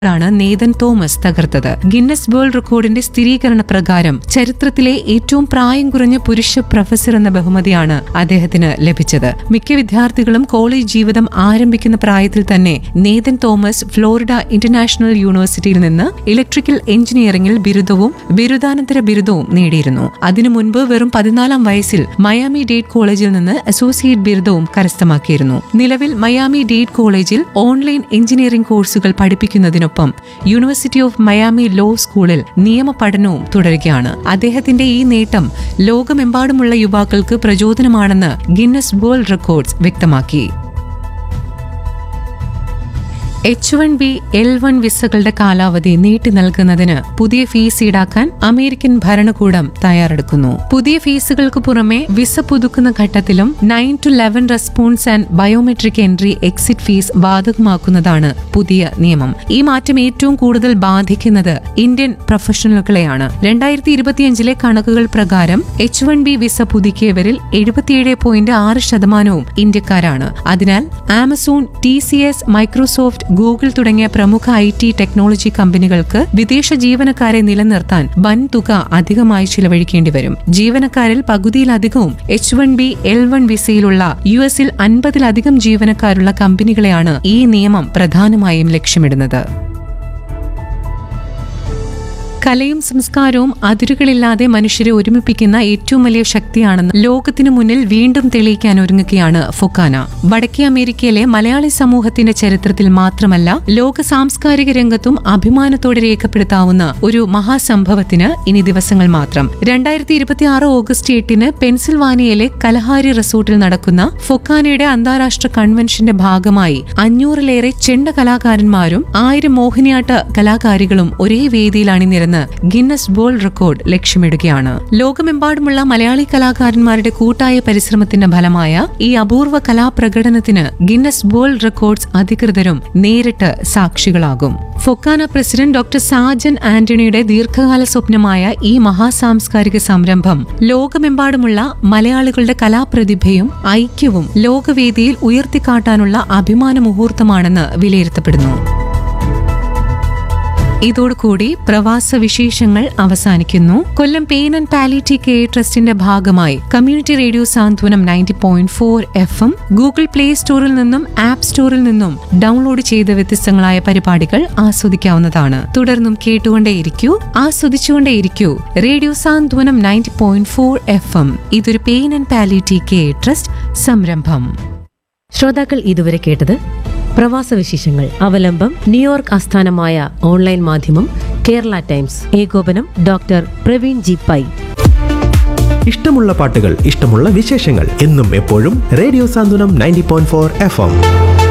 ാണ് Nathan Thomas തകർത്തത് Guinness world റെക്കോർഡിന്റെ സ്ഥിരീകരണ പ്രകാരം ചരിത്രത്തിലെ ഏറ്റവും പ്രായം കുറഞ്ഞ പുരുഷ പ്രൊഫസർ എന്ന ബഹുമതിയാണ് അദ്ദേഹത്തിന് ലഭിച്ചത് മിക്ക വിദ്യാർത്ഥികളും കോളേജ് ജീവിതം ആരംഭിക്കുന്ന പ്രായത്തിൽ തന്നെ നേതൻ തോമസ് ഫ്ലോറിഡ ഇന്റർനാഷണൽ യൂണിവേഴ്സിറ്റിയിൽ നിന്ന് ഇലക്ട്രിക്കൽ എഞ്ചിനീയറിംഗിൽ ബിരുദവും ബിരുദാനന്തര ബിരുദവും നേടിയിരുന്നു അതിനു മുൻപ് വെറും പതിനാലാം വയസ്സിൽ മയാമി ഡേറ്റ് കോളേജിൽ നിന്ന് അസോസിയേറ്റ് ബിരുദവും കരസ്ഥമാക്കിയിരുന്നു നിലവിൽ മയാമി ഡേറ്റ് കോളേജിൽ ഓൺലൈൻ എഞ്ചിനീയറിംഗ് കോഴ്സുകൾ പഠിപ്പിക്കുന്നതിനൊപ്പം യൂണിവേഴ്സിറ്റി ഓഫ് മയാമി ലോ സ്കൂളിൽ നിയമ പഠനവും തുടരുകയാണ് അദ്ദേഹത്തിന്റെ ഈ നേട്ടം ലോകമെമ്പാടുമുള്ള യുവാക്കൾക്ക് പ്രചോദനമാണെന്ന് ഗിന്നസ് വേൾഡ് റെക്കോർഡ്സ് വ്യക്തമാക്കി H one B L one വിസകളുടെ കാലാവധി നീട്ടി നൽകുന്നതിന് പുതിയ ഫീസ് ഈടാക്കാൻ അമേരിക്കൻ ഭരണകൂടം തയ്യാറെടുക്കുന്നു പുതിയ ഫീസുകൾക്ക് പുറമെ വിസ പുതുക്കുന്ന ഘട്ടത്തിലും nine to eleven response and biometric entry exit fees ബാധകമാക്കുന്നതാണ് പുതിയ നിയമം ഈ മാറ്റം ഏറ്റവും കൂടുതൽ ബാധിക്കുന്നത് ഇന്ത്യൻ പ്രൊഫഷണലുകളെയാണ് രണ്ടായിരത്തി ഇരുപത്തിയഞ്ചിലെ കണക്കുകൾ പ്രകാരം എച്ച് വൺ ബി വിസ പുതുക്കിയവരിൽ എഴുപത്തിയേഴ് പോയിന്റ് ആറ് ശതമാനവും ഇന്ത്യക്കാരാണ് അതിനാൽ Amazon T C S Microsoft Google തുടങ്ങിയ പ്രമുഖ ഐ ടി ടെക്നോളജി കമ്പനികൾക്ക് വിദേശ ജീവനക്കാരെ നിലനിർത്താൻ വൻ തുക അധികമായി ചിലവഴിക്കേണ്ടി വരും ജീവനക്കാരിൽ പകുതിയിലധികവും H one B L one വിസയിലുള്ള യു എസിൽ അൻപതിലധികം ജീവനക്കാരുള്ള കമ്പനികളെയാണ് ഈ നിയമം പ്രധാനമായും ലക്ഷ്യമിടുന്നത് കലയും സംസ്കാരവും അതിരുകളില്ലാതെ മനുഷ്യരെ ഒരുമിപ്പിക്കുന്ന ഏറ്റവും വലിയ ശക്തിയാണെന്ന് ലോകത്തിനു മുന്നിൽ വീണ്ടും തെളിയിക്കാൻ ഒരുങ്ങുകയാണ് ഫൊക്കാന വടക്കേ അമേരിക്കയിലെ മലയാളി സമൂഹത്തിന്റെ ചരിത്രത്തിൽ മാത്രമല്ല ലോക സാംസ്കാരിക രംഗത്തും അഭിമാനത്തോടെ രേഖപ്പെടുത്താവുന്ന ഒരു മഹാസംഭവത്തിന് ഇനി ദിവസങ്ങൾ മാത്രം രണ്ടായിരത്തി ഇരുപത്തി ആറ് ഓഗസ്റ്റ് എട്ടിന് പെൻസിൽവാനിയയിലെ കലഹാരി റിസോർട്ടിൽ നടക്കുന്ന ഫൊക്കാനയുടെ അന്താരാഷ്ട്ര കൺവെൻഷന്റെ ഭാഗമായി അഞ്ഞൂറിലേറെ ചെണ്ട കലാകാരന്മാരും ആയിരം മോഹിനിയാട്ട കലാകാരികളും ഒരേ വേദിയിൽ അണിനിരന്ന് ഗിന്നസ് വേൾഡ് റെക്കോർഡ് ലക്ഷ്യമിടുകയാണ് ലോകമെമ്പാടുമുള്ള മലയാളി കലാകാരന്മാരുടെ കൂട്ടായ പരിശ്രമത്തിന്റെ ഫലമായ ഈ അപൂർവ കലാപ്രകടനത്തിന് ഗിന്നസ് വേൾഡ് റെക്കോർഡ്സ് അധികൃതരും നേരിട്ട് സാക്ഷികളാകും ഫൊക്കാന പ്രസിഡന്റ് ഡോക്ടർ സാജൻ ആന്റണിയുടെ ദീർഘകാല സ്വപ്നമായ ഈ മഹാസാംസ്കാരിക സംരംഭം ലോകമെമ്പാടുമുള്ള മലയാളികളുടെ കലാപ്രതിഭയും ഐക്യവും ലോകവേദിയിൽ ഉയർത്തിക്കാട്ടാനുള്ള അഭിമാന മുഹൂർത്തമാണെന്ന് വിലയിരുത്തപ്പെടുന്നു ഇതോടുകൂടി പ്രവാസ വിശേഷങ്ങൾ അവസാനിക്കുന്നു Kollam pain and palliative care ട്രസ്റ്റിന്റെ ഭാഗമായി community radio Santhwanam ninety point four F M Google Play സ്റ്റോറിൽ നിന്നും ആപ്പ് സ്റ്റോറിൽ നിന്നും ഡൗൺലോഡ് ചെയ്ത വ്യത്യസ്തങ്ങളായ പരിപാടികൾ ആസ്വദിക്കാവുന്നതാണ് തുടർന്നും കേട്ടുകൊണ്ടേയിരിക്കൂ ആസ്വദിച്ചുകൊണ്ടേയിരിക്കൂ radio Santhwanam ninety point four F M ഇതൊരു pain and palliative care trust സംരംഭം ശ്രോതാക്കൾ ഇതുവരെ കേട്ടത് പ്രവാസ വിശേഷങ്ങൾ അവലംബം ന്യൂയോർക്ക് ആസ്ഥാനമായ ഓൺലൈൻ മാധ്യമം കേരള ടൈംസ് ഏകോപനം ഡോക്ടർ പ്രവീൺ ജി പൈ ഇഷ്ടമുള്ള പാട്ടുകൾ ഇഷ്ടമുള്ള വിശേഷങ്ങൾ എന്നും എപ്പോഴും radio Santhwanam ninety point four F M